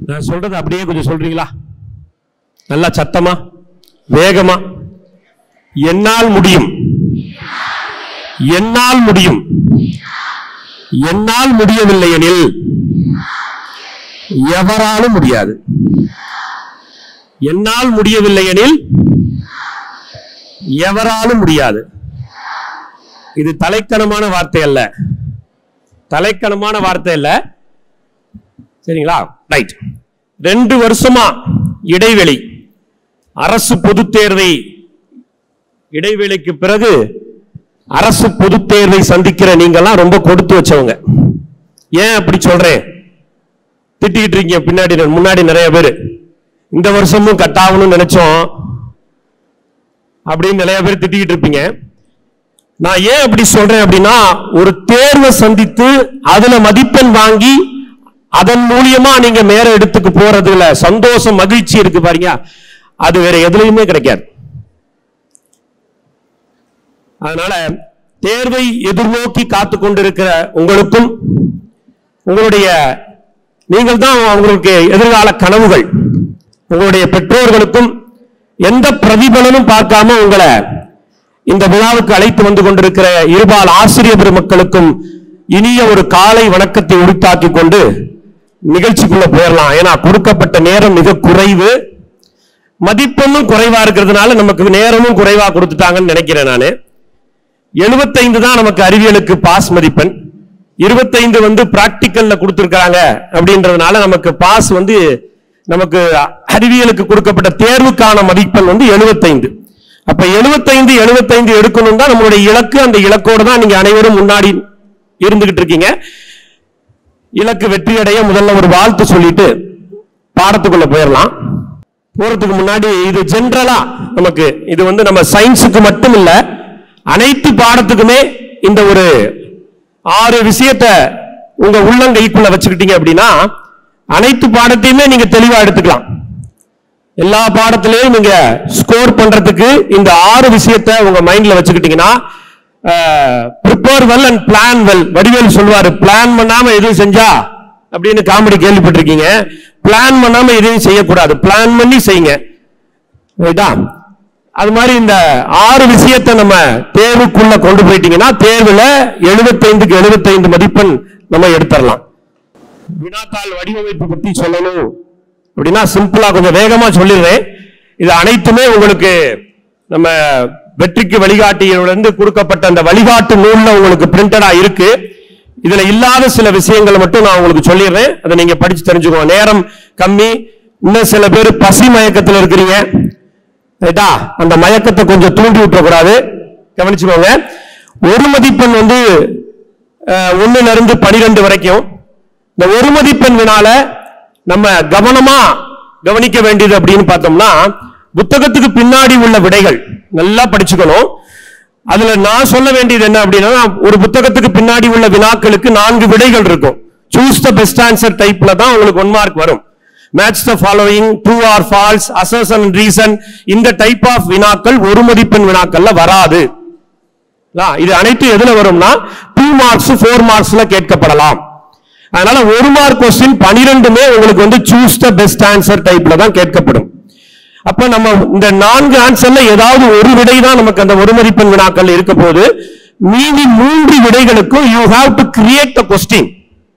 நான் சொல்றது அப்படியே கொஞ்சம் சொல்றீங்களா நல்லா சத்தமா வேகமா என்னால் முடியும் என்னால் முடியும் என்னால் முடியவில்லை எனில் எவராலும் முடியாது என்னால் முடியவில்லை எனில் எவராலும் முடியாது இது தலைக்கணமான வார்த்தை அல்ல தலைக்கணமான வார்த்தை அல்ல சரிங்களா ரைட் ரெண்டு வருஷமா இடைவெளி அரசு பொதுத் தேர்வை இடைவேளைக்கு பிறகு அரசு பொதுத் தேர்வை சந்திக்கிற நீங்கெல்லாம் ரொம்ப கொடுத்து வச்சவங்க ஏன் அப்படி சொல்றேன் திட்டிக்கிட்டு இருக்கீங்க பின்னாடி முன்னாடி நிறைய பேர் இந்த வருஷமும் கட் ஆகணும்னு நினைச்சோம் அப்படின்னு நிறைய பேர் திட்டிக்கிட்டு இருப்பீங்க நான் ஏன் அப்படி சொல்றேன் அப்படின்னா ஒரு தேர்வை சந்தித்து அதுல மதிப்பெண் வாங்கி அதன் மூலியமா நீங்க மேல இடத்துக்கு போறதுல சந்தோஷம் மகிழ்ச்சி இருக்கு பாருங்க அது வேற எதுலயுமே கிடைக்காது அதனால தேர்வை எதிர்நோக்கி காத்து கொண்டிருக்கிற உங்களுக்கும் உங்களுடைய நீங்கள் தான் உங்களுக்கு எதிர்கால கனவுகள் உங்களுடைய பெற்றோர்களுக்கும் எந்த பிரதிபலனும் பார்க்காம உங்களை இந்த விழாவுக்கு அழைத்து வந்து கொண்டிருக்கிற இருபால் ஆசிரியர் பெருமக்களுக்கும் இனிய ஒரு காலை வணக்கத்தை உரித்தாக்கி கொண்டு நிகழ்ச்சிக்குள்ள போயிடலாம் ஏன்னா கொடுக்கப்பட்ட நேரம் மிக குறைவு மதிப்பெண்ணும் குறைவா இருக்கிறதுனால நமக்கு நேரமும் குறைவா கொடுத்துட்டாங்கன்னு நினைக்கிறேன் நானு 75 தான் நமக்கு அறிவியலுக்கு பாஸ் மதிப்பெண் 25 வந்து பிராக்டிக்கல்ல கொடுத்திருக்காங்க அப்படின்றதுனால நமக்கு பாஸ் வந்து நமக்கு அறிவியலுக்கு கொடுக்கப்பட்ட தேர்வுக்கான மதிப்பெண் வந்து 75 அப்ப 75 75 எடுக்கணும் தான் நம்மளுடைய இலக்கு அந்த இலக்கோட தான் நீங்க அனைவரும் முன்னாடி இருந்துகிட்டு இருக்கீங்க இலக்கு வெற்றி அடைய முதல்ல ஒரு வாழ்த்து சொல்லிட்டு பாடத்துக்குள்ள போயிடலாம் போறதுக்கு முன்னாடி இது ஜென்ரலா நமக்கு இது வந்து நம்ம சயின்ஸுக்கு மட்டும் இல்ல அனைத்து பாடத்துக்குமே இந்த ஒரு ஆறு விஷயத்தை உங்க உள்ளங்கைக்குள்ள வச்சுக்கிட்டீங்க அப்படின்னா அனைத்து பாடத்தையுமே நீங்க தெளிவா எடுத்துக்கலாம் எல்லா பாடத்திலையும் நீங்க ஸ்கோர் பண்றதுக்கு இந்த ஆறு விஷயத்தை உங்க மைண்ட்ல வச்சுக்கிட்டீங்கன்னா prepare well and plan well Vadivel சொல்லுவாரு பிளான் பண்ணாம எதுவும் செஞ்சா அப்படின்னு காமெடி கேள்விப்பட்டிருக்கீங்க பிளான் பண்ணாம எதையும் செய்யக்கூடாது பிளான் பண்ணி செய்யுங்க ரைட்டா அது மாதிரி இந்த ஆறு விஷயத்தை நம்ம தேர்வுக்குள்ள கொண்டு போயிட்டீங்கன்னா தேர்வுல 75க்கு 75 மதிப்பெண் நம்ம எடுத்துடலாம் வினாத்தாள் வடிவமைப்பு பத்தி சொல்லணும் அப்படின்னா சிம்பிளா கொஞ்சம் வேகமா சொல்லிடுறேன் இது அனைத்துமே உங்களுக்கு நம்ம வெற்றிக்கு வழிகாட்டியிலிருந்து கொடுக்கப்பட்ட அந்த வழிகாட்டு நூல்ல உங்களுக்கு பிரிண்டடா இருக்கு இதுல இல்லாத சில விஷயங்களை மட்டும் நான் உங்களுக்கு சொல்லிடுறேன் அதை நீங்க படிச்சு தெரிஞ்சுக்கோங்க நேரம் கம்மி இன்னும் சில பேர் பசி மயக்கத்தில் இருக்கிறீங்க ரைட்டா அந்த மயக்கத்தை கொஞ்சம் தூண்டி விட்டுறக்கூடாது கவனிச்சுக்கோங்க ஒரு மதிப்பெண் வந்து அஹ், ஒண்ணுல இருந்து பனிரெண்டு வரைக்கும் இந்த ஒரு மதிப்பெண் வினால நம்ம கவனமா கவனிக்க வேண்டியது அப்படின்னு பார்த்தோம்னா புத்தகத்துக்கு பின்னாடி உள்ள விடைகள் நல்லா படிச்சுக்கணும் அதுல நான் சொல்ல வேண்டியது என்ன அப்படின்னா ஒரு புத்தகத்துக்கு பின்னாடி உள்ள வினாக்களுக்கு நான்கு விடைகள் இருக்கும் சூஸ் த பெஸ்ட் ஆன்சர் டைப்ல தான் உங்களுக்கு ஒன் மார்க் வரும் match the following true or false assertion reason இந்த டைப் ஆஃப் வினாக்கள் ஒரு மதிப்பெண் வினாக்கள்ல வராது ஆ, இது அனைத்து எதுல வரும்னா டூ மார்க்ஸ் ஃபோர் மார்க்ஸ்ல கேட்கப்படலாம் அதனால ஒரு மார்க் கொஸ்டின் பனிரெண்டுமே உங்களுக்கு வந்து சூஸ் த பெஸ்ட் ஆன்சர் டைப்ல தான் கேட்கப்படும் அப்ப நம்ம இந்த நான்கு ஆன்சர்ல ஏதாவது ஒரு விடை தான் நமக்கு அந்த ஒரு மதிப்பெண் வினாக்கள் இருக்க போது மீதி மூன்று விடைகளுக்கும் you have to create the question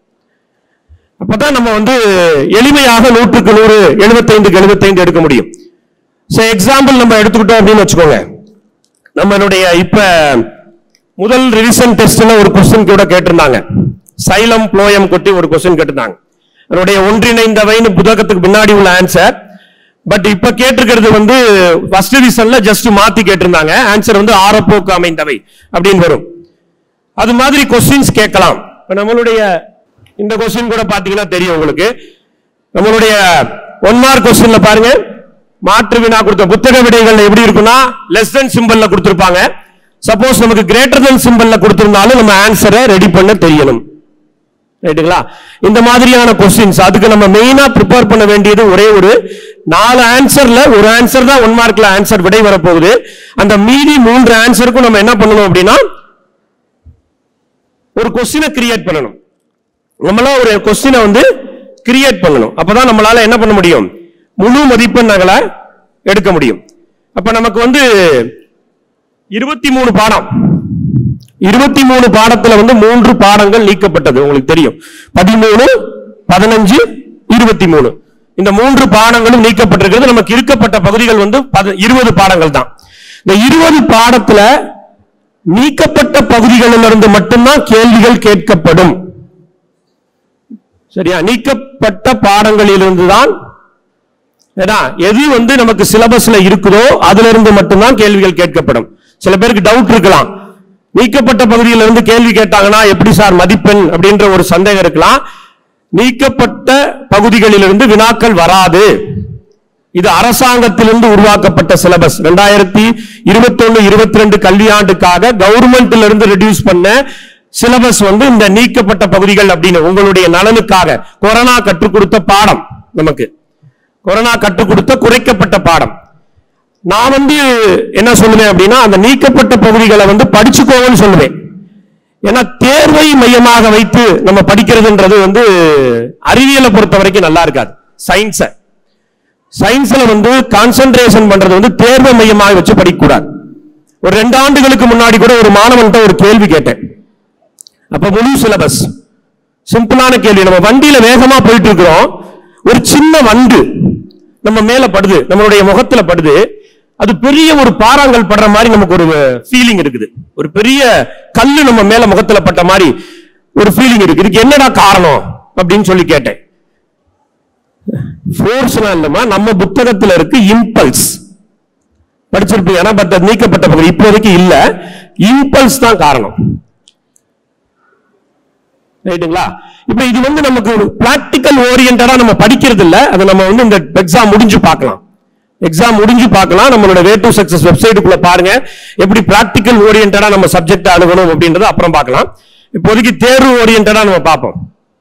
அப்பதான் நம்ம வந்து எளிமையாக நூற்றுக்கு நூறு எழுபத்தைந்துக்கு எழுபத்தைந்து எடுக்க முடியும் சோ எக்ஸாம்பிள் நம்ம எடுத்துக்கிட்டோம் அப்படின்னு வச்சுக்கோங்க நம்மளுடைய இப்ப முதல் ரிவிஷன் டெஸ்ட்ல ஒரு கொஸ்டின் கூட கேட்டிருந்தாங்க சைலம் ப்ளோயம் கொட்டி ஒரு கொஸ்டின் கேட்டிருந்தாங்க அதனுடைய ஒன்றிணைந்தவைன்னு புத்தகத்துக்கு பின்னாடி உள்ள ஆன்சர் பட் இப்ப கேட்டிருக்கிறது வந்து ஃபர்ஸ்ட் ரிவிஷன்ல ஜஸ்ட் மாத்தி கேட்டிருந்தாங்க ஆன்சர் வந்து ஆரப்போக்கு அமைந்தவை அப்படின்னு வரும் அது மாதிரி கொஸ்டின்ஸ் கேட்கலாம் இப்ப நம்மளுடைய இந்த கொஸ்டின் கூட பாத்தீங்கன்னா தெரியும் உங்களுக்கு நம்மளுடைய ஒன் மார்க் கொஸ்டின்ல பாருங்க மாற்று வினா கொடுத்த புத்தக விடைகள் எப்படி இருக்குன்னா லெஸ் தென் சிம்பிள்ல கொடுத்திருப்பாங்க சப்போஸ் நமக்கு கிரேட்டர் தென் சிம்பிள்ல கொடுத்திருந்தாலும் நம்ம ஆன்சரை ரெடி பண்ண தெரியணும் ரைட்டுங்களா இந்த மாதிரியான கொஸ்டின்ஸ் அதுக்கு நம்ம மெயினா ப்ரிப்பேர் பண்ண வேண்டியது ஒரே ஒரு நாலு ஆன்சர்ல ஒரு ஆன்சர் தான் ஒன் மார்க்ல ஆன்சர் விடை வரப்போகுது அந்த மீதி மூன்று ஆன்சருக்கும் நம்ம என்ன பண்ணணும் அப்படின்னா ஒரு கொஸ்டினை கிரியேட் பண்ணணும் நம்மளாம் ஒரு கொஸ்டினை வந்து கிரியேட் பண்ணணும் அப்பதான் நம்மளால என்ன பண்ண முடியும் முழு மதிப்பெண்களை எடுக்க முடியும் அப்ப நமக்கு வந்து இருபத்தி மூணு பாடம் இருபத்தி மூணு பாடத்துல வந்து மூன்று பாடங்கள் நீக்கப்பட்டது உங்களுக்கு தெரியும் பதிமூணு பதினஞ்சு இருபத்தி மூணு இந்த மூன்று பாடங்களும் நீக்கப்பட்டிருக்கிறது நமக்கு இருக்கப்பட்ட பகுதிகள் வந்து பத- இருபது பாடங்கள் தான் இந்த இருபது பாடத்துல நீக்கப்பட்ட பகுதிகளிலிருந்து மட்டும்தான் கேள்விகள் கேட்கப்படும் சரியா நீக்கப்பட்ட பாடங்களிலிருந்து தான் ஏன்னா, எது வந்து நமக்கு சிலபஸ்ல இருக்குதோ அதுல இருந்து மட்டும்தான் கேள்விகள் கேட்கப்படும் சில பேருக்கு டவுட் இருக்கலாம் நீக்கப்பட்ட பகுதியில இருந்து கேள்வி கேட்டாங்கன்னா எப்படி சார் மதிப்பெண் அப்படின்ற ஒரு சந்தேகம் இருக்கலாம் நீக்கப்பட்ட பகுதிகளிலிருந்து வினாக்கள் வராது இது அரசாங்கத்திலிருந்து உருவாக்கப்பட்ட சிலபஸ் ரெண்டாயிரத்தி இருபத்தி ஒன்னு இருபத்தி ரெண்டு கல்வியாண்டுக்காக கவர்மெண்ட்ல இருந்து ரெடியூஸ் பண்ண சிலபஸ் வந்து இந்த நீக்கப்பட்ட பகுதிகள் அப்படின்னு உங்களுடைய நலனுக்காக கொரோனா கற்றுக் கொடுத்த பாடம் நமக்கு கொரோனா கற்றுக் கொடுத்த குறைக்கப்பட்ட பாடம் நான் வந்து என்ன சொல்லுவேன் அப்படின்னா அந்த நீக்கப்பட்ட பகுதிகளை வந்து படிச்சுக்கோங்கன்னு சொல்லுவேன் ஏன்னா தேர்வை மையமாக வைத்து நம்ம படிக்கிறதுன்றது வந்து அறிவியலை பொறுத்த வரைக்கும் நல்லா இருக்காது சயின்ஸை சயின்ஸ்ல வந்து கான்சென்ட்ரேஷன் பண்றது வந்து தேர்வை மையமாக வச்சு படிக்கக்கூடாது ஒரு ரெண்டு ஆண்டுகளுக்கு முன்னாடி கூட ஒரு மாணவன்கிட்ட ஒரு கேள்வி கேட்டேன் அப்ப முழு சிலபஸ் சிம்பிளான கேள்வி நம்ம வண்டியில வேகமா போயிட்டு இருக்கிறோம் ஒரு சின்ன வண்டு நம்ம மேல படுது நம்மளுடைய முகத்துல படுது அது பெரிய ஒரு பாறாங்கல் படுற மாதிரி நமக்கு ஒரு ஃபீலிங் இருக்குது ஒரு பெரிய கல்லு நம்ம மேல முகத்துல பட்ட மாதிரி ஒரு ஃபீலிங் இருக்கு இதுக்கு என்னடா காரணம் அப்படின்னு சொல்லி கேட்டேன் ஃபோர்ஸ்லாம் இல்லமா நம்ம புத்தகத்துல இருக்கு இம்பல்ஸ் படிச்சிருப்பீங்க ஆனா பட் அது நீக்கப்பட்ட பகுதி இப்போதைக்கு இல்ல இம்பல்ஸ் தான் காரணம் ரைட்டுங்களா இப்ப இது வந்து நமக்கு ஒரு பிராக்டிக்கல் ஓரியன்டா நம்ம படிக்கிறது இல்ல அதை நம்ம வந்து இந்த எக்ஸாம் முடிஞ்சு பார்க்கலாம் எக்ஸாம் முடிஞ்சு பார்க்கலாம் நம்மளோட வே டு சக்சஸ் வெப்சைட்டுக்குள்ள பாருங்க எப்படி பிராக்டிக்கல் ஓரியன்டா நம்ம சப்ஜெக்ட் அணுகணும் அப்படின்றத அப்புறம் பார்க்கலாம் இப்போதைக்கு தேர்வு ஓரியன்டா நம்ம பார்ப்போம்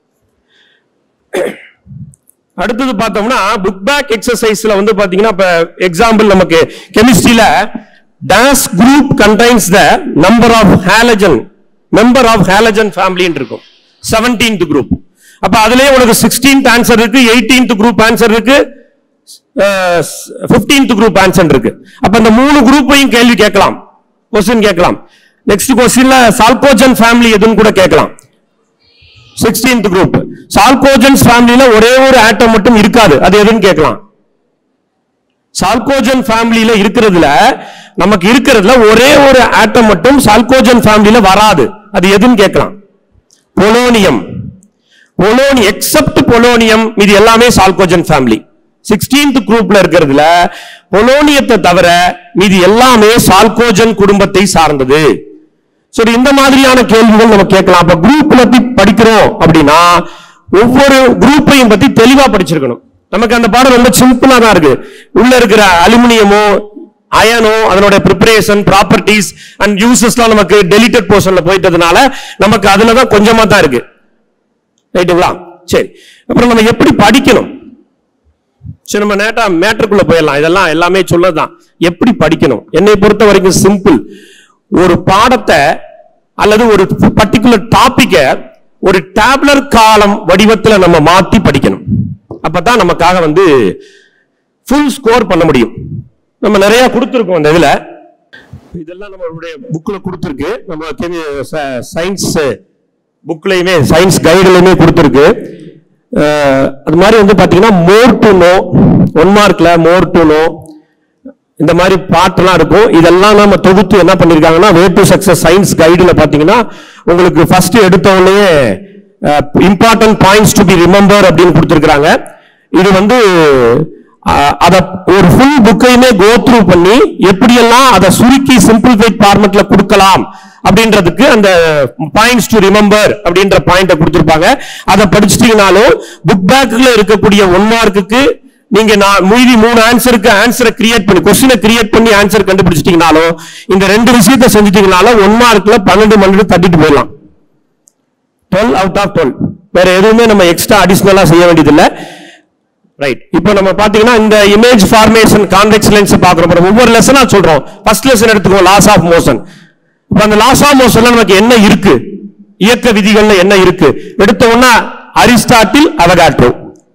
அடுத்தது பார்த்தோம்னா புக் பேக் எக்ஸசைஸ்ல வந்து பாத்தீங்கன்னா இப்ப எக்ஸாம்பிள் நமக்கு கெமிஸ்ட்ரியில does group contains the number of halogen member of halogen ஃபேமிலின்னு இருக்கும் 17th குரூப் அப்ப அதுலயே உனக்கு 16th ஆன்சர் இருக்கு 18th குரூப் ஆன்சர் இருக்கு பிப்டீன்த் குரூப் ஆன்சர் இருக்கு அப்ப இந்த மூணு குரூப்பையும் கேள்வி கேட்கலாம் கொஸ்டின் கேட்கலாம் நெக்ஸ்ட் கொஸ்டின்ல சால்கோஜன் ஃபேமிலி எதுன்னு கூட கேட்கலாம் 16th குரூப் சால்கோஜன்ஸ் ஃபேமிலில ஒரே ஒரு ஆட்டம் மட்டும் இருக்காது அது எதுன்னு கேட்கலாம் சால்கோஜன் ஃபேமிலில இருக்கிறதுல நமக்கு இருக்கிறதுல ஒரே ஒரு ஆட்டம் மட்டும் சால்கோஜன் ஃபேமிலில வராது அது எதுன்னு கேட்கலாம் பொலோனியம் பொலோனி எக்ஸப்ட் பொலோனியம் இது எல்லாமே சால்கோஜன் ஃபேமிலி 16th குரூப்ல இருக்கிறதுல பொலோனியத்தை தவிர மீதி எல்லாமே சால்கோஜன் குடும்பத்தை சார்ந்தது சரி இந்த மாதிரியான கேள்விகள் நம்ம கேட்கலாம் அப்ப குரூப் பத்தி படிக்கிறோம் அப்படின்னா ஒவ்வொரு குரூப்பையும் பத்தி தெளிவா படிச்சிருக்கணும் நமக்கு அந்த பாடம் ரொம்ப சிம்பிளா தான் இருக்கு உள்ள இருக்கிற அலுமினியமோ அயனோ அதனோட ப்ரிப்பரேஷன் ப்ராப்பர்ட்டிஸ் அண்ட் யூசஸ்லாம் நமக்கு டெலிட்டட் போர்ஷன்ல போயிட்டதுனால நமக்கு அதுல தான் கொஞ்சமா தான் இருக்கு ரைட்டுங்களா சரி அப்புறம் நம்ம எப்படி படிக்கணும் சரி நம்ம நேட்டா மேட்டருக்குள்ள போயிடலாம் இதெல்லாம் எல்லாமே சொல்லதான் எப்படி படிக்கணும் என்னை பொறுத்த வரைக்கும் சிம்பிள் ஒரு பாடத்தை அல்லது ஒரு பர்டிகுலர் டாபிக்க ஒரு டேப்லர் காலம் வடிவத்துல நம்ம மாத்தி படிக்கணும் அப்பதான் நமக்காக வந்து ஃபுல் ஸ்கோர் பண்ண முடியும் நம்ம நிறைய கொடுத்துருக்கோம் அந்த இதுல இதெல்லாம் நம்மளுடைய புக்ல கொடுத்துருக்கு நம்ம சயின்ஸ் புக்லயுமே சயின்ஸ் கைடுலயுமே கொடுத்துருக்கு அஹ், அது மாதிரி வந்து பாத்தீங்கன்னா மோர் டு நோ ஒன் மார்க்ல மோர் டு நோ இந்த மாதிரி பாட்டெல்லாம் இருக்கும் இதெல்லாம் நம்ம தொகுத்து என்ன பண்ணிருக்காங்கன்னா வே டு சக்சஸ் சயின்ஸ் கைடுல பாத்தீங்கன்னா உங்களுக்கு ஃபர்ஸ்ட் எடுத்த உடனே important points to be remember அப்படின்னு கொடுத்துருக்காங்க இது வந்து அஹ், அத ஒரு ஃபுல் புக்கையுமே கோ த்ரூ பண்ணி எப்படியெல்லாம் அதை சுருக்கி சிம்பிளிஃபைட் ஃபார்மெட்ல கொடுக்கலாம் அப்படின்றதுக்கு அந்த பாயிண்ட்ஸ் டு ரிமெம்பர் அப்படின்ற பாயிண்ட கொடுத்திருப்பாங்க அதை படிச்சிட்டீங்கனாலும் புக் பேக்ல இருக்கக்கூடிய ஒன் மார்க்குக்கு நீங்க நான் மீதி மூணு ஆன்சருக்கு ஆன்சரை கிரியேட் பண்ணி கொஸ்டினை கிரியேட் பண்ணி ஆன்சர் கண்டுபிடிச்சிட்டீங்கனாலும் இந்த ரெண்டு விஷயத்தை செஞ்சுட்டீங்கனாலும் ஒன் மார்க்ல பன்னெண்டு மணி தட்டிட்டு போயிடலாம் டுவெல் அவுட் ஆஃப் டுவெல் வேற எதுவுமே நம்ம எக்ஸ்ட்ரா அடிஷனலா செய்ய வேண்டியதில்லை ரைட் இப்போ நம்ம பாத்தீங்கன்னா இந்த இமேஜ் ஃபார்மேஷன் கான்வெக்ஸ் லென்ஸ் பாக்குறோம் பாருங்க. ஒவ்வொரு லெசனா சொல்றோம் ஃபர்ஸ்ட் லெசன் எடுத்துக்கோ லாஸ் ஆஃப் மோஷன் இப்போ அந்த லாஸ் ஆஃப் மோஷன்ல நமக்கு என்ன இருக்கு இயக்க விதிகள்ல என்ன இருக்கு எடுத்த உடனே அரிஸ்டாட்டில் அவகாட்ரோ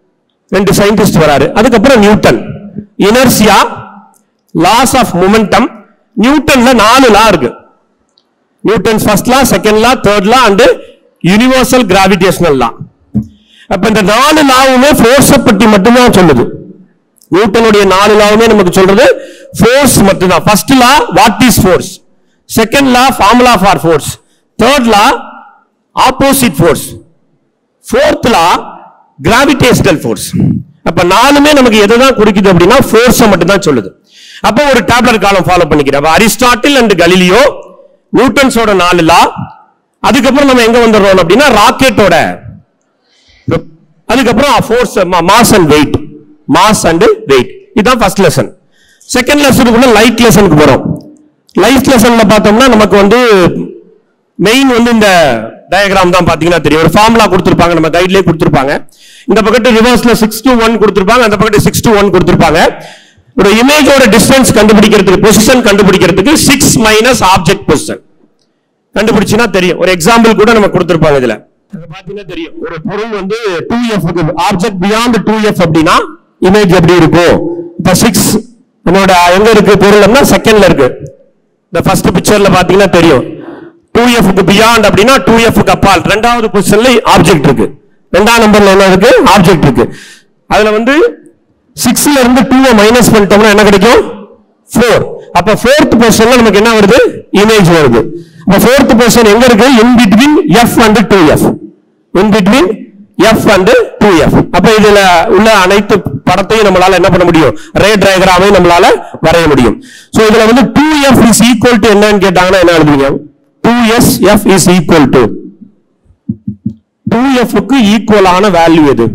ரெண்டு சயின்டிஸ்ட் வராரு அதுக்கப்புறம் Newton inertia laws of momentum நியூட்டன்ல நாலு லா இருக்கு Newton's first law second law third law and universal gravitational law அப்ப இந்த நாலு லாவுமே ஃபோர்ஸை பற்றி மட்டும்தான் சொல்லுது நியூட்டனுடைய நாலு லாவுமே நமக்கு சொல்றது ஃபோர்ஸ் மட்டும்தான் first law what is force second law formula for force third law opposite force fourth law gravitational force அப்ப நாலுமே நமக்கு எதை தான் குறிக்குது அப்படின்னா ஃபோர்ஸை மட்டும் தான் சொல்லுது அப்போ ஒரு டேப்லெட் காலம் ஃபாலோ பண்ணிக்கிறேன் அப்ப அரிஸ்டாட்டில் அண்ட் கலீலியோ நியூட்டன்ஸோட நாலு லா அதுக்கப்புறம் நம்ம எங்க வந்துடுறோம் அப்படின்னா ராக்கெட்டோட அதுக்கப்புறம் force mass and weight mass and weight இதுதான் ஃபர்ஸ்ட் லெசன் செகண்ட் லெசனுக்குள்ள லைட் லெசனுக்கு போறோம் லைட் லெசன்ல பார்த்தோம்னா நமக்கு வந்து மெயின் வந்து இந்த டயக்ராம் தான் பாத்தீங்கன்னா தெரியும் ஒரு ஃபார்முலா கொடுத்திருப்பாங்க நம்ம கைட்லயே கொடுத்திருப்பாங்க இந்த பக்கத்து ரிவர்ஸ்ல சிக்ஸ் to ஒன் கொடுத்திருப்பாங்க அந்த பக்கத்து சிக்ஸ் to ஒன் கொடுத்திருப்பாங்க ஒரு இமேஜோட டிஸ்டன்ஸ் கண்டுபிடிக்கிறதுக்கு பொசிஷன் கண்டுபிடிக்கிறதுக்கு சிக்ஸ் மைனஸ் ஆப்ஜெக்ட் பொசிஷன் கண்டுபிடிச்சுன்னா தெரியும் ஒரு எக்ஸாம்பிள் கூட நம்ம கொடுத்திருப்பாங்க இதுல அது பாத்தீங்கன்னா தெரியும் ஒரு பொருள் வந்து two F object beyond two F அப்படின்னா இமேஜ் எப்படி இருக்கும் இப்ப சிக்ஸ் என்னோட எங்க இருக்கு பொருள்னா செகண்ட்ல இருக்கு இந்த ஃபர்ஸ்ட் பிக்சர்ல பாத்தீங்கன்னா தெரியும் டூ எஃப்க்கு பியாண்ட் அப்படின்னா டூ எஃப்க்கு அப்பால் ரெண்டாவது பொசிஷன்ல ஆப்ஜெக்ட் இருக்கு ரெண்டாம் நம்பர்ல என்ன இருக்கு ஆப்ஜெக்ட் இருக்கு அதுல வந்து சிக்ஸ்ல இருந்து டூவை மைனஸ் பண்ணிட்டோம்னா என்ன கிடைக்கும் ஃபோர் அப்ப ஃபோர்த் பொசிஷன்ல நமக்கு என்ன வருது இமேஜ் வருது அப்ப ஃபோர்த் பொசிஷன் எங்க இருக்கு in between F and two F in between F and two F அப்ப இதுல உள்ள அனைத்து படத்தையும் நம்மளால என்ன பண்ண முடியும் ரே டயக்ராமை நம்மளால வரைய முடியும் சோ இதுல வந்து two F is equal to என்னன்னு கேட்டாங்கன்னா என்ன எழுதுவீங்க two S F is equal to two எஃப்க்கு ஈக்குவலான வேல்யூ எது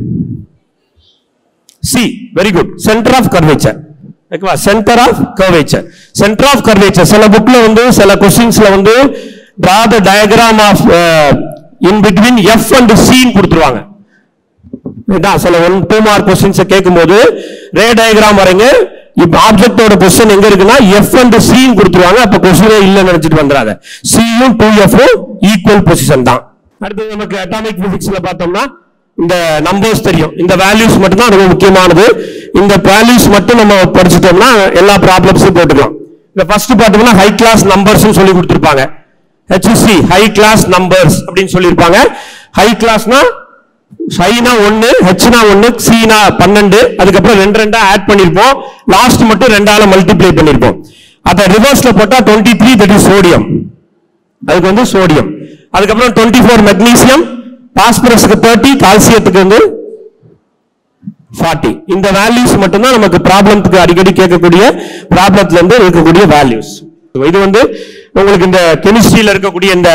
C very good centre of curvature ஓகேவா centre of curvature centre of curvature சில புக்ல வந்து சில கொஸ்டின்ஸ்ல வந்து draw the diagram of uh, in between f and c ன்னு கொடுத்துருவாங்க இதான் சில ஒன் டூ மார்க் கொஸ்டின்ஸ் கேட்கும்போது ரே டயக்ராம் வரைங்க இப்ப ஆப்ஜெக்டோட பொசிஷன் எங்க இருக்குன்னா எஃப் அண்ட் சி கொடுத்துருவாங்க அப்ப கொஸ்டினே இல்ல நினைச்சிட்டு வந்துறாங்க சியும் டூ எஃப் ஈக்குவல் பொசிஷன் தான் அடுத்து நமக்கு அட்டாமிக் பிசிக்ஸ்ல பார்த்தோம்னா இந்த நம்பர்ஸ் தெரியும் இந்த வேல்யூஸ் மட்டும் தான் ரொம்ப முக்கியமானது இந்த வேல்யூஸ் மட்டும் நம்ம படிச்சிட்டோம்னா எல்லா ப்ராப்ளம்ஸும் போட்டுக்கலாம் இந்த ஃபர்ஸ்ட் பார்த்தோம்னா ஹை கிளாஸ் நம்பர்ஸ் சொல்லி கொடுத்துருப்பாங்க ஹெச்சி ஹை கிளாஸ் நம்பர்ஸ் அப்படின்னு சொல்லியிருப்பாங்க ஹை கிளாஸ்னா ஹைனா ஒன்னு ஹெச்னா ஒன்னு சினா பன்னெண்டு அதுக்கப்புறம் ரெண்டு ரெண்டா ஆட் பண்ணிருப்போம் லாஸ்ட் மட்டும் ரெண்டால மல்டிப்ளை பண்ணிருப்போம் அத ரிவர்ஸ்ல போட்டா twenty three that is sodium அதுக்கு வந்து சோடியம் அதுக்கப்புறம் டுவெண்ட்டி ஃபோர் மெக்னீசியம் பாஸ்பரஸுக்கு தேர்ட்டி கால்சியத்துக்கு வந்து ஃபார்ட்டி இந்த வேல்யூஸ் மட்டும்தான் நமக்கு ப்ராப்ளத்துக்கு அடிக்கடி கேட்கக்கூடிய ப்ராப்ளத்துல இருந்து இருக்கக்கூடிய வேல்யூஸ் இது வந்து உங்களுக்கு இந்த கெமிஸ்ட்ரியில இருக்கக்கூடிய இந்த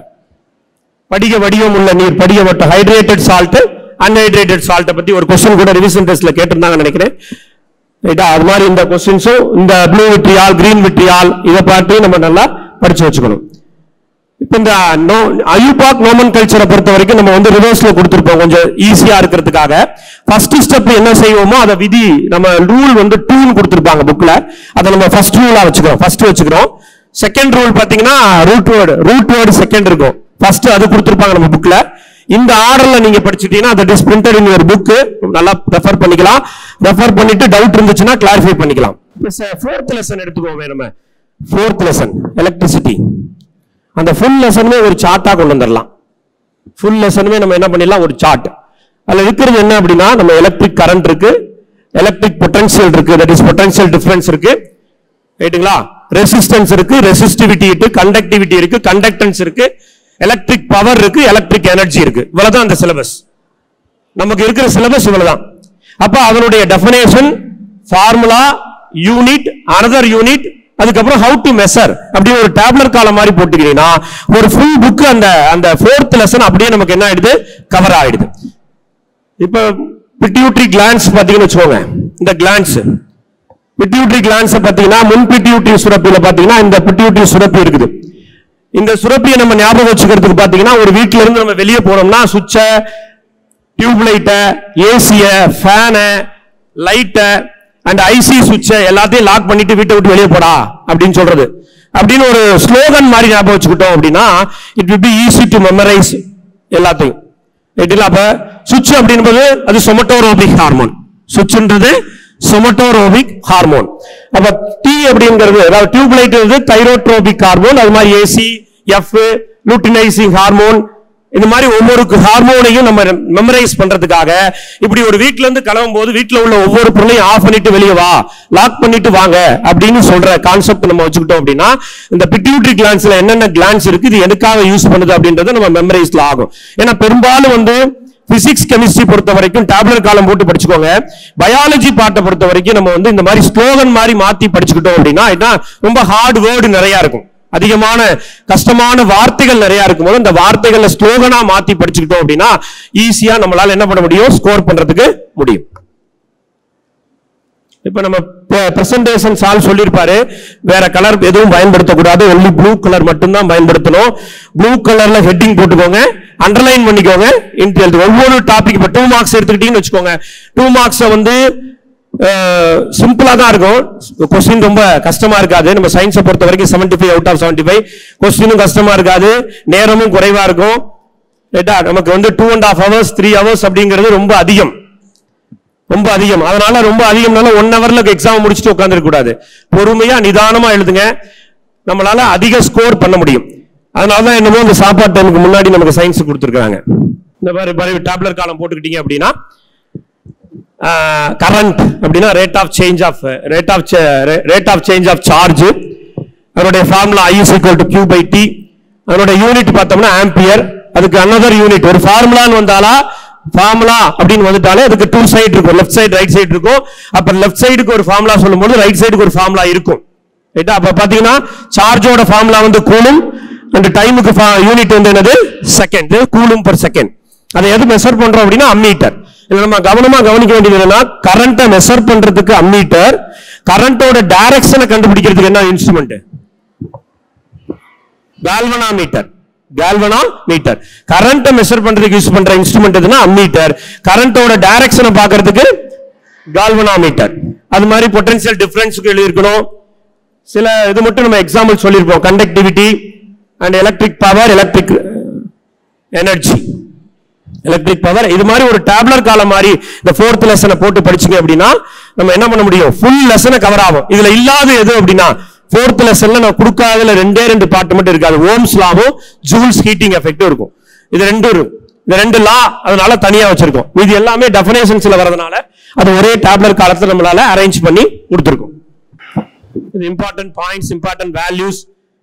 படிக வடிவம் உள்ள நீர் படிக வட்ட ஹைட்ரேட்டட் சால்ட் அன்ஹைட்ரேட்டட் சால்ட்டை பத்தி ஒரு கொஸ்டின் கூட ரிவிஷன் டெஸ்ட்ல கேட்டிருந்தாங்கன்னு நினைக்கிறேன் ரைட்டா அது மாதிரி இந்த கொஸ்டின்ஸும் இந்த ப்ளூ விட்ரியால் கிரீன் விட்ரியால் இதை பார்த்து நம்ம நல்லா படிச்சு வச்சுக்கணும் இப்ப இந்த நோ அயூபாக் நோமன் கல்ச்சரை பொறுத்த வரைக்கும் நம்ம வந்து ரிவர்ஸ்ல கொடுத்திருப்போம் கொஞ்சம் ஈஸியா இருக்கிறதுக்காக ஃபர்ஸ்ட் ஸ்டெப் என்ன செய்வோமோ அதை விதி நம்ம ரூல் வந்து டூன்னு கொடுத்திருப்பாங்க புக்ல அதை நம்ம ஃபர்ஸ்ட் ரூலா வச்சுக்கிறோம் ஃபர்ஸ்ட் வச்சுக்கிறோம் செகண்ட் ரூல் பாத்தீங்கன்னா root word root word second இருக்கும் ஃபர்ஸ்ட் அது கொடுத்திருப்பாங்க நம்ம புக்ல இந்த ஆர்டர்ல நீங்க படிச்சிட்டீங்கன்னா அது is printed in your book நல்லா ரெஃபர் பண்ணிக்கலாம் ரெஃபர் பண்ணிட்டு டவுட் இருந்துச்சுன்னா கிளாரிஃபை பண்ணிக்கலாம் ஃபோர்த் லெசன் எடுத்துக்கோமே நம்ம ஃபோர்த் லெசன் எலக்ட்ரிசிட்டி அந்த ஃபுல் லெசனுமே ஒரு சார்ட்டா கொண்டு வந்துடலாம் ஃபுல் லெசனுமே நம்ம என்ன பண்ணிடலாம் ஒரு சார்ட் அதுல இருக்கிறது என்ன அப்படின்னா நம்ம எலக்ட்ரிக் கரண்ட் இருக்கு எலக்ட்ரிக் பொட்டன்ஷியல் இருக்கு தட் இஸ் பொட்டன்ஷியல் டிஃபரன்ஸ் இருக்கு ரைட்டுங்களா ரெசிஸ்டன்ஸ் இருக்கு ரெசிஸ்டிவிட்டி இருக்கு கண்டக்டிவிட்டி இருக்கு கண்டக்டன்ஸ் இருக்கு எலக்ட்ரிக் பவர் இருக்கு எலக்ட்ரிக் எனர்ஜி இருக்கு இவ்வளவுதான் அந்த சிலபஸ் நமக்கு இருக்கிற சிலபஸ் இவ்வளவுதான் அப்ப அதனுடைய definition formula unit another unit அதுக்கப்புறம் ஹவு டு மெஷர் அப்படி ஒரு டேப்லெட் காலம் மாதிரி போட்டுக்கிறீங்கன்னா ஒரு ஃபுல் புக் அந்த அந்த ஃபோர்த் லெசன் அப்படியே நமக்கு என்ன ஆயிடுது கவர் ஆயிடுது இப்ப பிட்யூட்ரி கிளான்ஸ் பாத்தீங்கன்னு வச்சுக்கோங்க இந்த கிளான்ஸ் பிட்யூட்ரி கிளான்ஸ் பாத்தீங்கன்னா முன் பிட்யூட்ரி சுரப்பியில பாத்தீங்கன்னா இந்த பிட்யூட்ரி சுரப்பி இருக்குது இந்த சுரப்பியை நம்ம ஞாபகம் வச்சுக்கிறதுக்கு பாத்தீங்கன்னா ஒரு வீட்ல இருந்து நம்ம வெளியே போனோம்னா சுவிட்ச டியூப் லைட்டை ஏசிய ஃபேனை லைட்டை அண்ட் ஐசி சுவிட்சை எல்லாத்தையும் லாக் பண்ணிட்டு வீட்டை விட்டு வெளியே போடா அப்படின்னு சொல்றது அப்படின்னு ஒரு ஸ்லோகன் மாதிரி ஞாபகம் வச்சுக்கிட்டோம் அப்படின்னா it will be easy to memorise எல்லாத்தையும் ரைட்டுங்களா அப்ப சுவிட்ச் அப்படின்றது அது சொமட்டோரோபிக் ஹார்மோன் சுவிட்ச்ன்றது சொமட்டோரோபிக் ஹார்மோன் அப்ப டி அப்படிங்கிறது அதாவது டியூப்லைட் வந்து தைரோட்ரோபிக் ஹார்மோன் அது மாதிரி ஏசி எஃப் லூட்டினைசிங் ஹார்மோன் இந்த மாதிரி ஒவ்வொரு ஹார்மோனையும் நம்ம மெமரைஸ் பண்றதுக்காக இப்படி ஒரு வீட்ல இருந்து கிளம்பும் போது வீட்ல உள்ள ஒவ்வொரு பொருளையும் ஆஃப் பண்ணிட்டு வெளியே வா லாக் பண்ணிட்டு வாங்க அப்படின்னு சொல்ற கான்செப்ட் நம்ம வச்சுக்கிட்டோம் அப்படின்னா இந்த பிட்யூட்டரி கிளான்ஸ்ல என்னென்ன கிளான்ஸ் இருக்கு இது எதுக்காக யூஸ் பண்ணுது அப்படின்றது நம்ம மெமரைஸ்ல ஆகும் ஏன்னா பெரும்பாலும் வந்து பிசிக்ஸ் கெமிஸ்ட்ரி பொறுத்த வரைக்கும் டேப்லெட் காலம் போட்டு படிச்சுக்கோங்க பயாலஜி பாட்டை பொறுத்த வரைக்கும் நம்ம வந்து இந்த மாதிரி ஸ்லோகன் மாதிரி மாத்தி படிச்சுக்கிட்டோம் அப்படின்னா என்ன ரொம்ப ஹார்ட் வேர்டு நிறைய இருக்கும் அதிகமான கஷ்டமான வார்த்தைகள் நிறைய இருக்கும்போது அந்த வார்த்தைகளை ஸ்லோகனா மாத்தி படிச்சுக்கிட்டோம் அப்படின்னா ஈஸியா நம்மளால என்ன பண்ண முடியும் ஸ்கோர் பண்றதுக்கு முடியும் இப்ப நம்ம பிரசன்டேஷன் சால் சொல்லியிருப்பாரு வேற கலர் எதுவும் பயன்படுத்தக்கூடாது ஒன்லி ப்ளூ கலர் மட்டும்தான் பயன்படுத்தணும் ப்ளூ கலர்ல ஹெட்டிங் போட்டுக்கோங்க அண்டர்லைன் பண்ணிக்கோங்க இன்ட்டு எழுது ஒவ்வொரு டாபிக் இப்ப டூ மார்க்ஸ் எடுத்துக்கிட்டீங்கன்னு வச்சுக்கோங்க டூ மார்க்ஸை வந்து சிம்பிளா தான் இருக்கும் கொஸ்டின் ரொம்ப கஷ்டமா இருக்காது நம்ம சயின்ஸை பொறுத்த வரைக்கும் 75 five out of seventy five கொஸ்டினும் கஷ்டமா இருக்காது நேரமும் குறைவா இருக்கும் ரைட்டா நமக்கு வந்து two and half hours three hours அப்படிங்கிறது ரொம்ப அதிகம் ரொம்ப அதிகம் அதனால ரொம்ப அதிகம்னால ஒன் ஹவர்ல எக்ஸாம் முடிச்சுட்டு உட்காந்துருக்க கூடாது பொறுமையா நிதானமா எழுதுங்க நம்மளால அதிக ஸ்கோர் பண்ண முடியும் அதனால தான் என்னமோ இந்த சாப்பாடு டைமுக்கு முன்னாடி நமக்கு சயின்ஸ் கொடுத்துருக்காங்க இந்த மாதிரி மாதிரி டேப்லெட் காலம் போட்டுக்கிட்டீங்க அப்படின்னா கரண்ட் அப்படின்னா rate of change of rate of rate of change of charge அதனுடைய formula I is equal to Q by T அதனுடைய யூனிட் பார்த்தோம்னா ஆம்பியர் அதுக்கு அனதர் யூனிட் ஒரு ஃபார்முலான்னு வந்தாலா ஃபார்முலா அப்படின்னு வந்துட்டாலே அதுக்கு டூ சைடு இருக்கும் லெஃப்ட் சைடு ரைட் சைடு இருக்கும் அப்ப லெஃப்ட் சைடுக்கு ஒரு ஃபார்முலா சொல்லும்போது ரைட் சைடுக்கு ஒரு ஃபார்முலா இருக்கும் ரைட்டா அப்ப பாத்தீங்கன்னா சார்ஜோட ஃபார்முலா வந்து கூலும் அந்த டைமுக்கு யூனிட் வந்து என்னது செகண்ட் கூலும் per செகண்ட் அதை எது மெஷர் பண்றோம் அப்படின்னா அம்மீட்டர் இதுல நம்ம கவனமா கவனிக்க வேண்டியது என்னன்னா கரண்ட்டை மெஷர் பண்றதுக்கு அம்மீட்டர் கரண்டோட டைரக்ஷனை கண்டுபிடிக்கிறதுக்கு என்ன இன்ஸ்ட்ருமெண்ட் கால்வனாமீட்டர் கால்வனா மீட்டர் கரண்ட்டை மெஷர் பண்றதுக்கு யூஸ் பண்ற இன்ஸ்ட்ருமெண்ட் எதுனா அம்மீட்டர் கரண்டோட டைரக்ஷனை பார்க்கிறதுக்கு கால்வனாமீட்டர் அது மாதிரி பொட்டன்ஷியல் டிஃபரன்ஸுக்கு எழுதியிருக்கணும் சில இது மட்டும் நம்ம எக்ஸாம்பிள் சொல்லியிருப்போம் conductivity and electric power electric energy electric power இது மாதிரி ஒரு டேப்லர் காலம் மாதிரி இந்த ஃபோர்த் லெசனை போட்டு படிச்சீங்க அப்படின்னா நம்ம என்ன பண்ண முடியும் ஃபுல் லெசனை கவர் ஆகும் இதுல இல்லாத எது அப்படின்னா ஃபோர்த் லெசன்ல நான் கொடுக்காததுல ரெண்டே ரெண்டு பாட்டு மட்டும் இருக்காது ஓம்ஸ் லாவும் ஜூல்ஸ் ஹீட்டிங் எஃபெக்டும் இருக்கும் இது ரெண்டும் இருக்கும் இந்த ரெண்டு லா அதனால தனியா வச்சிருக்கோம் இது எல்லாமே டெஃபினேஷன்ஸ்ல வரதுனால அது ஒரே டேப்லர் காலத்துல நம்மளால அரேஞ்ச் பண்ணி கொடுத்துருக்கோம் இது இம்பார்ட்டன்ட் பாயிண்ட்ஸ் இம்பார்ட்டன்ட் வேல்யூஸ்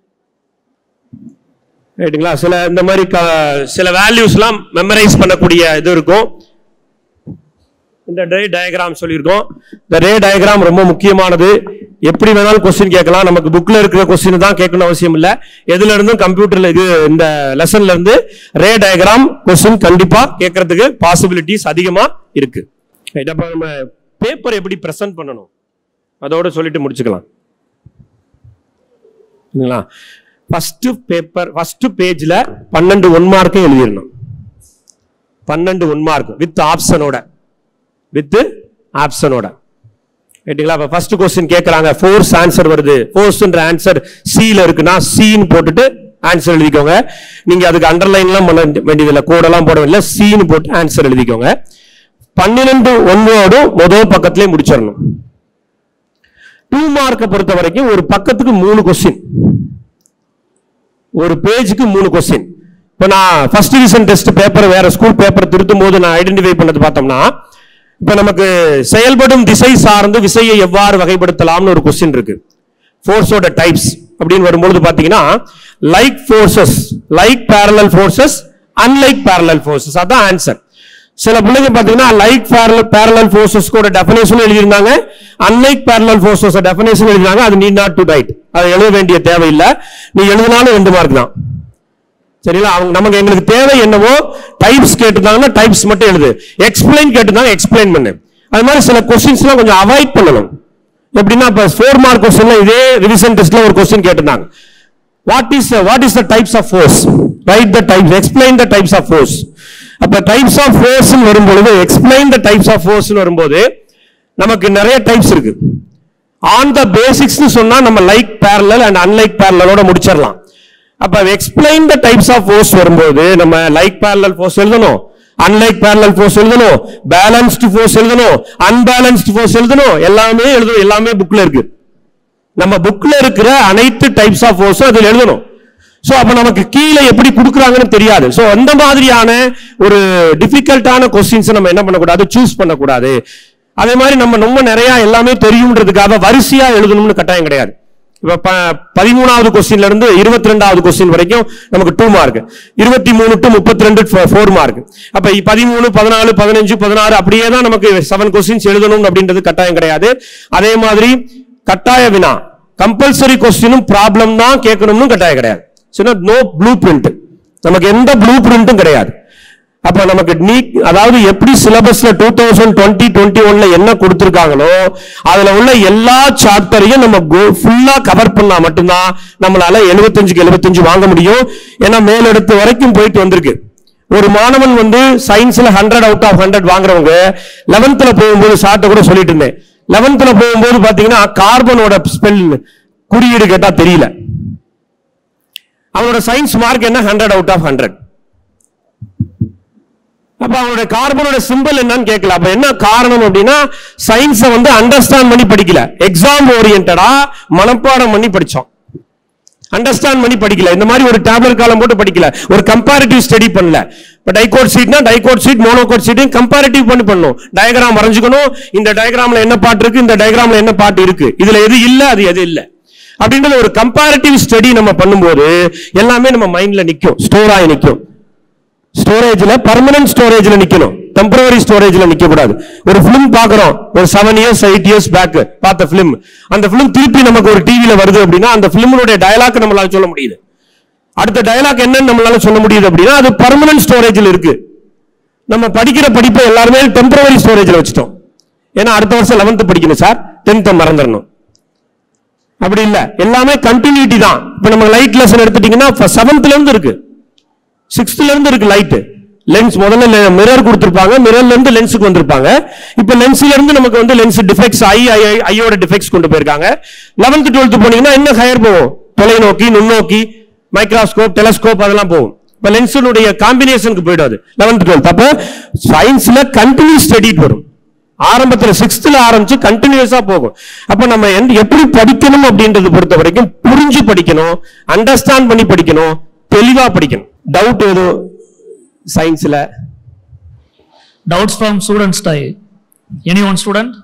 ரைட்டுங்களா சில இந்த மாதிரி க- சில வேல்யூஸ்லாம் மெமரைஸ் பண்ணக்கூடிய இது இருக்கும் இந்த ரே டயக்ராம் சொல்லியிருக்கோம் இந்த ரே டயக்ராம் ரொம்ப முக்கியமானது எப்படி வேணாலும் கொஸ்டின் கேட்கலாம் நமக்கு புக்ல இருக்கிற கொஸ்டின் தான் கேட்கணும் அவசியம் இல்ல எதுல இருந்தும் கம்ப்யூட்டர்ல இது இந்த லெசன்ல இருந்து ரே டயக்ராம் கொஸ்டின் கண்டிப்பா கேட்கறதுக்கு பாசிபிலிட்டிஸ் அதிகமா இருக்கு Right, அப்ப நம்ம பேப்பர் எப்படி பிரசன்ட் பண்ணணும் அதோட சொல்லிட்டு முடிச்சுக்கலாம் சரிங்களா ஃபர்ஸ்ட் பேப்பர் ஃபர்ஸ்ட் பேஜ்ல பன்னெண்டு ஒன் மார்க்கும் எழுதிடணும் பன்னெண்டு ஒன் மார்க் வித் ஆப்ஷனோட வித் ஆப்ஷனோட ரைட்டுங்களா அப்ப ஃபர்ஸ்ட் கொஸ்டின் கேட்கறாங்க ஃபோர்ஸ் ஆன்சர் வருது ஃபோர்ஸ்ன்ற ஆன்சர் சில இருக்குன்னா சின்னு போட்டுட்டு ஆன்சர் எழுதிக்கோங்க நீங்க அதுக்கு அண்டர்லைன்லாம் பண்ண வேண்டியதில்லை கோடெல்லாம் போட வேண்டியதில்லை சின்னு போட்டு ஆன்சர் எழுதிக்கோங்க பன்னிரெண்டு ஒன்னோடும் முதல் பக்கத்திலே முடிச்சிடணும் டூ மார்க்கை பொறுத்த வரைக்கும் ஒரு பக்கத்துக்கு மூணு கொஸ்டின் ஒரு பேஜுக்கு மூணு கொஸ்டின் இப்போ நான் ஃபர்ஸ்ட் டிவிஷன் டெஸ்ட் பேப்பர் வேற ஸ்கூல் பேப்பர் திருத்தும் போது நான் ஐடென்டிஃபை பண்ணது பார்த்தோம்னா இப்போ நமக்கு செயல்படும் திசை சார்ந்து விசையை எவ்வாறு வகைப்படுத்தலாம்னு ஒரு கொஸ்டின் இருக்கு ஃபோர்ஸோட டைப்ஸ் அப்படின்னு வரும்பொழுது பார்த்தீங்கன்னா like forces like parallel forces unlike parallel forces அதான் ஆன்சர் சில பிள்ளைங்க பார்த்தீங்கன்னா லைக் parallel parallel ஃபோர்ஸஸ்க்கோட டெஃபினேஷன் எழுதியிருந்தாங்க அன்லைக் parallel ஃபோர்ஸஸ் டெஃபினேஷன் எழுதினாங்க அது நீட் நாட் டு ரைட் அதை எழுத வேண்டிய தேவையில்லை நீ எழுதினாலும் ரெண்டு மார்க் தான் சரிங்களா அவங்க நமக்கு எங்களுக்கு தேவை என்னவோ டைப்ஸ் கேட்டிருந்தாங்கன்னா டைப்ஸ் மட்டும் எழுது எக்ஸ்பிளைன் கேட்டிருந்தாங்க எக்ஸ்பிளைன் பண்ணு அது மாதிரி சில கொஸ்டின்ஸ்லாம் கொஞ்சம் அவாய்ட் பண்ணணும் எப்படின்னா இப்போ ஃபோர் மார்க் கொஸ்டின்ல இதே ரிவிஷன் டெஸ்ட்ல ஒரு கொஸ்டின் கேட்டிருந்தாங்க what is what is the types of force right the types explain the types of force அப்ப டைப்ஸ் ஆஃப் ஃபோர்ஸ் வரும்பொழுது explain the types of force வரும்போது நமக்கு நிறைய டைப்ஸ் இருக்கு ஆன் த பேசிக்ஸ்னு சொன்னா நம்ம லைக் parallel அண்ட் அன்லைக் parallelஓட முடிச்சிடலாம் அப்ப explain the types of force வரும்போது நம்ம லைக் parallel ஃபோர்ஸ் எழுதணும் அன்லைக் parallel ஃபோர்ஸ் எழுதணும் பேலன்ஸ்டு ஃபோர்ஸ் எழுதணும் அன்பேலன்ஸ்டு ஃபோர்ஸ் எழுதணும் எல்லாமே எழுதணும் எல்லாமே புக்ல இருக்கு நம்ம புக்ல இருக்கிற அனைத்து டைப்ஸ் ஆஃப் ஃபோர்ஸும் அதில் எழுதணும் சோ அப்ப நமக்கு கீழே எப்படி கொடுக்குறாங்கன்னு தெரியாது சோ அந்த மாதிரியான ஒரு டிஃபிகல்ட்டான கொஸ்டின்ஸ் நம்ம என்ன பண்ணக்கூடாது சூஸ் பண்ணக்கூடாது அதே மாதிரி நம்ம ரொம்ப நிறைய எல்லாமே தெரியும்ன்றதுக்காக வரிசையா எழுதணும்னு கட்டாயம் கிடையாது இப்ப ப- பதிமூணாவது கொஸ்டின்ல இருந்து இருபத்தி ரெண்டாவது கொஸ்டின் வரைக்கும் நமக்கு டூ மார்க் இருபத்தி மூணு டு முப்பத்தி ரெண்டு ஃபோர் மார்க் அப்ப இ- பதிமூணு பதினாலு பதினஞ்சு பதினாறு அப்படியே தான் நமக்கு செவன் கொஸ்டின்ஸ் எழுதணும் அப்படின்றது கட்டாயம் கிடையாது அதே மாதிரி கட்டாய வினா கம்பல்சரி கொஸ்டினும் ப்ராப்ளம் தான் கேட்கணும்னு கட்டாயம் கிடையாது நோ ப்ளூ பிரிண்ட் நமக்கு எந்த ப்ளூ பிரிண்ட்டும் கிடையாது அப்ப நமக்கு நீ அதாவது எப்படி சிலபஸ்ல டூ தௌசண்ட் டுவெண்ட்டி டுவெண்ட்டி ஒன்ல என்ன கொடுத்திருக்காங்களோ அதுல உள்ள எல்லா சாப்டரையும் நம்ம ஃபுல்லா கவர் பண்ணா மட்டும்தான் நம்மளால 75க்கு 75 வாங்க முடியும் ஏன்னா மேலெடுத்து வரைக்கும் போயிட்டு வந்திருக்கு ஒரு மாணவன் வந்து சயின்ஸ்ல ஹண்ட்ரட் அவுட் ஆஃப் ஹண்ட்ரட் வாங்குறவங்க லெவன்த்ல போகும்போது ஷார்ட்ட கூட சொல்லிட்டு இருந்தேன் லெவன்த்ல போகும்போது பாத்தீங்கன்னா கார்பனோட ஸ்பெல் குறியீடு கேட்டா தெரியல அவனோட சயின்ஸ் மார்க் என்ன ஹண்ட்ரட் அவுட் ஆஃப் ஹண்ட்ரட் அப்ப அவனோட கார்பனோட சிம்பல் என்னன்னு கேட்கல அப்ப என்ன காரணம் அப்படின்னா சயின்ஸை வந்து அண்டர்ஸ்டாண்ட் பண்ணி படிக்கல எக்ஸாம் ஓரியன்டா மனப்பாடம் பண்ணி படிச்சோம் அண்டர்ஸ்டாண்ட் பண்ணி படிக்கல இந்த மாதிரி ஒரு டேப்லெட் காலம் போட்டு படிக்கல ஒரு கம்பேரிட்டிவ் ஸ்டடி பண்ணல இப்ப டைகோட் சீட்னா டைகோட் சீட் மோனோகோட் சீட்டையும் கம்பேரிட்டிவ் பண்ணி பண்ணணும் டயக்ராம் வரைஞ்சுக்கணும் இந்த டயக்ராம்ல என்ன பாட்டு இருக்கு இந்த டயக்ராம்ல என்ன பாட்டு இருக்கு இதுல எது இல்ல அது எது இல்ல அப்படின்றது ஒரு கம்பேரிட்டிவ் ஸ்டடி நம்ம பண்ணும்போது எல்லாமே நம்ம மைண்ட்ல நிக்கும் ஸ்டோர் ஆகி நிக்கும் ஸ்டோரேஜ்ல பர்மனன்ட் ஸ்டோரேஜ்ல நிக்கணும் டெம்பரரி ஸ்டோரேஜ்ல நிக்க கூடாது ஒரு பிலிம் பாக்குறோம் ஒரு seven years eight years back பார்த்த பிலிம் அந்த பிலிம் திருப்பி நமக்கு ஒரு டிவில வருது அப்படின்னா அந்த பிலிமுடைய டயலாக் நம்மளால சொல்ல முடியுது அடுத்த டயலாக் என்னன்னு நம்மளால சொல்ல முடியுது அப்படின்னா அது பர்மனன்ட் ஸ்டோரேஜ்ல இருக்கு நம்ம படிக்கிற படிப்பை எல்லாருமே டெம்பரரி ஸ்டோரேஜ்ல வச்சுட்டோம் ஏன்னா அடுத்த வருஷம் 11th படிக்கணும் சார் 10th மறந்துடணும் அப்படி இல்ல எல்லாமே கண்டினியூட்டி தான் இப்ப நம்ம லைட் லெசன் எடுத்துட்டீங்கன்னா செவன்த்ல இருந்து இருக்கு சிக்ஸ்த்ல இருந்து இருக்கு லைட் லென்ஸ் முதல்ல மிரர் கொடுத்திருப்பாங்க மிரர்ல இருந்து லென்ஸுக்கு வந்திருப்பாங்க இப்ப லென்ஸ்ல இருந்து நமக்கு வந்து லென்ஸ் டிஃபெக்ட்ஸ் ஐ ஐ- ஐயோட டிஃபெக்ட்ஸ் கொண்டு போயிருக்காங்க 11th 12th போனீங்கன்னா இன்னும் ஹையர் போகும் தொலைநோக்கி நுண்ணோக்கி மைக்ரோஸ்கோப் டெலஸ்கோப் அதெல்லாம் போகும் இப்ப லென்ஸினுடைய காம்பினேஷனுக்கு போயிடும் அது 11th 12th அப்ப சயின்ஸ்ல கண்டினியூஸ் ஸ்டடி வரும் ஆரம்பத்துல சிக்ஸ்த்ல ஆரம்பிச்சு கண்டினியூஸா போகும் அப்ப நம்ம எந்த- எப்படி படிக்கணும் அப்படின்றது பொறுத்த வரைக்கும் புரிஞ்சு படிக்கணும் அண்டர்ஸ்டாண்ட் பண்ணி படிக்கணும் தெளிவா படிக்கணும் டவுட் எதுவும் சயின்ஸ்ல Doubts from students, Ty. Any one student?